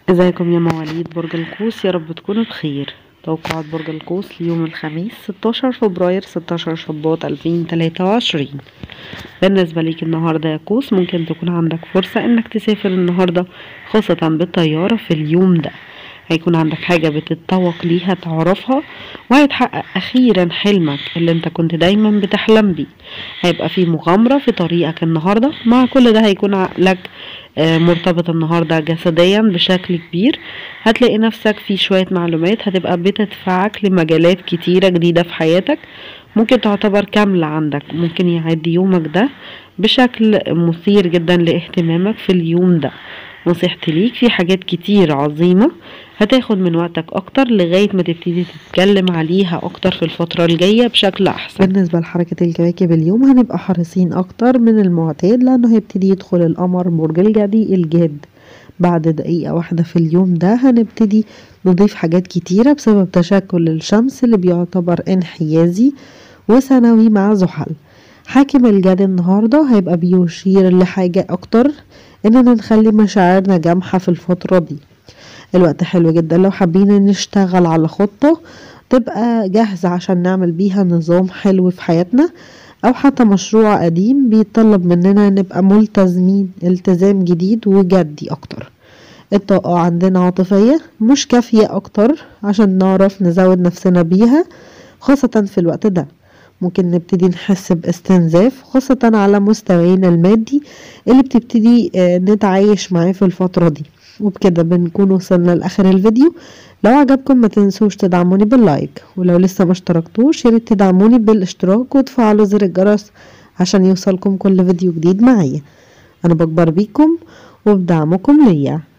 ازيكم يا مواليد برج القوس يا رب تكونوا بخير توقعات برج القوس ليوم الخميس 16 فبراير 16 شباط 2023 بالنسبة ليك النهاردة يا قوس ممكن تكون عندك فرصة انك تسافر النهاردة خاصة بالطيارة في اليوم ده هيكون عندك حاجة بتتطوق ليها تعرفها وهيتحقق أخيرا حلمك اللي انت كنت دايما بتحلم بيه هيبقى في مغامرة في طريقك النهاردة مع كل ده هيكون عقلك آه، مرتبط النهاردة جسديا بشكل كبير هتلاقي نفسك في شوية معلومات هتبقى بتدفعك لمجالات كتيرة جديدة في حياتك ممكن تعتبر كاملة عندك ممكن يعدي يومك ده بشكل مثير جدا لاهتمامك في اليوم ده نصيحتي ليك في حاجات كتير عظيمة هتاخد من وقتك اكتر لغاية ما تبتدي تتكلم عليها اكتر في الفترة الجاية بشكل احسن بالنسبة لحركة الكواكب اليوم هنبقى حريصين أكتر من المعتاد لأنه هيبتدي يدخل القمر برج الجدي الجاد بعد دقيقة واحدة في اليوم ده هنبتدي نضيف حاجات كتيرة بسبب تشكل الشمس اللي بيعتبر انحيازي وثانوي مع زحل حاكم الجد النهاردة هيبقى بيشير لحاجة أكتر إننا نخلي مشاعرنا جامحة في الفترة دي الوقت حلو جدا لو حابين نشتغل على خطة تبقى جاهزة عشان نعمل بيها نظام حلو في حياتنا أو حتى مشروع قديم بيتطلب مننا نبقى ملتزمين التزام جديد وجدي أكتر الطاقة عندنا عاطفية مش كافية أكتر عشان نعرف نزود نفسنا بيها خاصة في الوقت ده ممكن نبتدي نحس باستنزاف خاصة على مستوينا المادي اللي بتبتدي آه، نتعايش معاه في الفترة دي وبكده بنكون وصلنا لآخر الفيديو لو عجبكم ما تنسوش تدعموني باللايك ولو لسه ما اشتركتوش ياريت تدعموني بالاشتراك وتفعلوا زر الجرس عشان يوصلكم كل فيديو جديد معايا انا بكبر بيكم وبدعمكم ليا